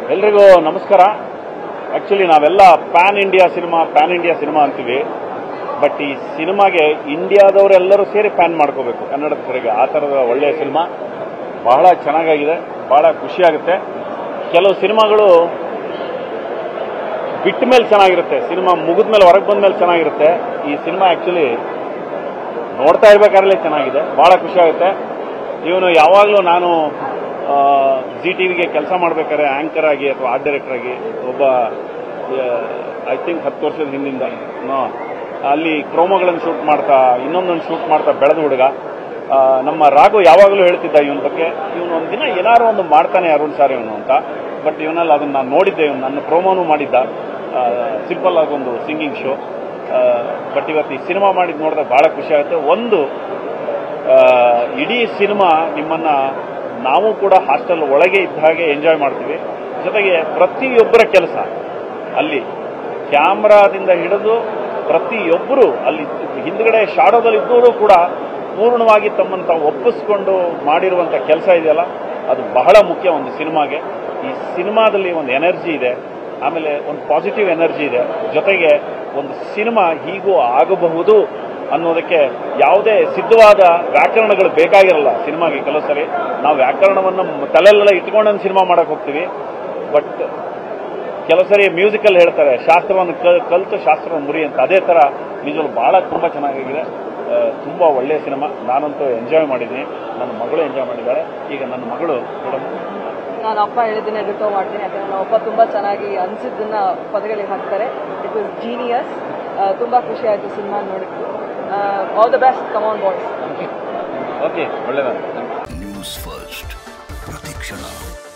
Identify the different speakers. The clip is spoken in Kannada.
Speaker 1: ಎಲ್ರಿಗೂ ನಮಸ್ಕಾರ ಆಕ್ಚುಲಿ ನಾವೆಲ್ಲ pan India cinema pan India cinema ಅಂತೀವಿ ಬಟ್ ಈ ಸಿನಿಮಾಗೆ ಇಂಡಿಯಾದವರೆಲ್ಲರೂ ಸೇರಿ ಪ್ಯಾನ್ ಮಾಡ್ಕೋಬೇಕು ಕನ್ನಡದ ಕಡೆಗೆ ಆ ಥರದ ಒಳ್ಳೆಯ ಸಿನಿಮಾ ಬಹಳ ಚೆನ್ನಾಗಾಗಿದೆ ಬಹಳ ಖುಷಿಯಾಗುತ್ತೆ ಕೆಲವು ಸಿನಿಮಾಗಳು ಬಿಟ್ಟ ಮೇಲೆ ಚೆನ್ನಾಗಿರುತ್ತೆ ಸಿನಿಮಾ ಮುಗಿದ ಮೇಲೆ ಹೊರಗೆ ಬಂದ ಮೇಲೆ ಚೆನ್ನಾಗಿರುತ್ತೆ ಈ ಸಿನಿಮಾ ಆಕ್ಚುಲಿ ನೋಡ್ತಾ ಇರ್ಬೇಕಾದ್ರೆ ಚೆನ್ನಾಗಿದೆ ಬಹಳ ಖುಷಿ ಆಗುತ್ತೆ ಇವನು ಯಾವಾಗಲೂ ನಾನು ಜಿ ಟಿವಿಗೆ ಕೆಲಸ ಮಾಡ್ಬೇಕಾದ್ರೆ ಆಂಕರ್ ಆಗಿ ಅಥವಾ ಆರ್ಟ್ ಡೈರೆಕ್ಟರ್ ಆಗಿ ಒಬ್ಬ ಐ ಥಿಂಕ್ ಹತ್ತು ವರ್ಷದ ಹಿಂದಿಂದ ನೋ, ಅಲ್ಲಿ ಕ್ರೋಮೋಗಳನ್ನು ಶೂಟ್ ಮಾಡ್ತಾ ಇನ್ನೊಂದೊಂದು ಶೂಟ್ ಮಾಡ್ತಾ ಬೆಳೆದ ಹುಡುಗ ಆ, ನಮ್ಮ ರಾಘು ಯಾವಾಗಲೂ ಹೇಳ್ತಿದ್ದ ಇವನ ಬಗ್ಗೆ ಇವನು ಒಂದು ದಿನ ಏನಾರು ಒಂದು ಮಾಡ್ತಾನೆ ಅರುಣ್ ಸರ್ ಇವನು ಅಂತ ಬಟ್ ಇವನಲ್ಲಿ ಅದನ್ನ ನಾನು ನೋಡಿದ್ದೆ ಇವನು ನನ್ನ ಪ್ರೋಮೋನು ಮಾಡಿದ್ದ ಸಿಂಪಲ್ ಆಗಿ ಒಂದು ಸಿಂಗಿಂಗ್ ಶೋ ಬಟ್ ಇವತ್ತು ಈ ಸಿನಿಮಾ ಮಾಡಿದ್ ನೋಡಿದ್ರೆ ಬಹಳ ಖುಷಿ ಆಗುತ್ತೆ ಒಂದು ಆ, ಇಡೀ ಸಿನಿಮಾ ನಿಮ್ಮನ್ನ ನಾವು ಕೂಡ ಹಾಸ್ಟೆಲ್ ಒಳಗೆ ಇದ್ದ ಹಾಗೆ ಎಂಜಾಯ್ ಮಾಡ್ತೀವಿ ಜೊತೆಗೆ ಪ್ರತಿಯೊಬ್ಬರ ಕೆಲಸ ಅಲ್ಲಿ ಕ್ಯಾಮ್ರಾದಿಂದ ಹಿಡಿದು ಪ್ರತಿಯೊಬ್ಬರು ಅಲ್ಲಿ ಹಿಂದ್ಗಡೆ ಶಾಡೋದಲ್ಲಿ ಇದ್ದವರು ಕೂಡ ಪೂರ್ಣವಾಗಿ ತಮ್ಮನ್ನು ತಾವು ಒಪ್ಪಿಸ್ಕೊಂಡು ಮಾಡಿರುವಂಥ ಕೆಲಸ ಇದೆಯಲ್ಲ ಅದು ಬಹಳ ಮುಖ್ಯ ಒಂದು ಸಿನಿಮಾಗೆ ಈ ಸಿನಿಮಾದಲ್ಲಿ ಒಂದು ಎನರ್ಜಿ ಇದೆ ಆಮೇಲೆ ಒಂದು ಪಾಸಿಟಿವ್ ಎನರ್ಜಿ ಇದೆ ಜೊತೆಗೆ ಒಂದು ಸಿನಿಮಾ ಹೀಗೂ ಆಗಬಹುದು ಅನ್ನೋದಕ್ಕೆ ಯಾವುದೇ ಸಿದ್ಧವಾದ ವ್ಯಾಕರಣಗಳು ಬೇಕಾಗಿರಲ್ಲ ಸಿನಿಮಾಗೆ ಕೆಲವು ಸರಿ ನಾವು ವ್ಯಾಕರಣವನ್ನು ತಲೆಯಲ್ಲೆಲ್ಲ ಇಟ್ಕೊಂಡು ಸಿನಿಮಾ ಮಾಡಕ್ ಹೋಗ್ತೀವಿ ಬಟ್ ಕೆಲವು ಸರಿ ಮ್ಯೂಸಿಕಲ್ ಹೇಳ್ತಾರೆ ಶಾಸ್ತ್ರವನ್ನು ಕ- ಕಲಿತು ಶಾಸ್ತ್ರವನ್ನು ಮುರಿ ಅಂತ ಅದೇ ತರ ನಿಜವೂ ಬಹಳ ತುಂಬಾ ಚೆನ್ನಾಗಿದೆ ಆ, ತುಂಬಾ ಒಳ್ಳೆಯ ಸಿನಿಮಾ ನಾನಂತೂ ಎಂಜಾಯ್ ಮಾಡಿದ್ದೀನಿ ನನ್ನ ಮಗಳು ಎಂಜಾಯ್ ಮಾಡಿದ್ದಾಳೆ ಈಗ ನನ್ನ ಮಗಳು ಮೇಡಮ್
Speaker 2: ನಾನು ಅಪ್ಪ ಹೇಳಿದ್ದೀನಿ ರಿಟೋ ಮಾಡ್ತೀನಿ ಯಾಕಂದ್ರೆ ನಮ್ಮ ಅಪ್ಪ ತುಂಬಾ ಚೆನ್ನಾಗಿ ಅನ್ಸಿದ್ದನ್ನ ಪದಗಳಿಗೆ ಹಾಕ್ತಾರೆ ಇಟ್ ವಾಸ್ ಜೀನಿಯಸ್ ತುಂಬಾ ಖುಷಿ ಆಯ್ತು ಸಿನಿಮಾ ನೋಡಿದ್ದು all the best come on boys
Speaker 1: okay ಒಳ್ಳೆಯದಾಗ
Speaker 3: ನ್ಯೂಸ್ ಫಸ್ಟ್ ಪ್ರತಿಕ್ಷಣ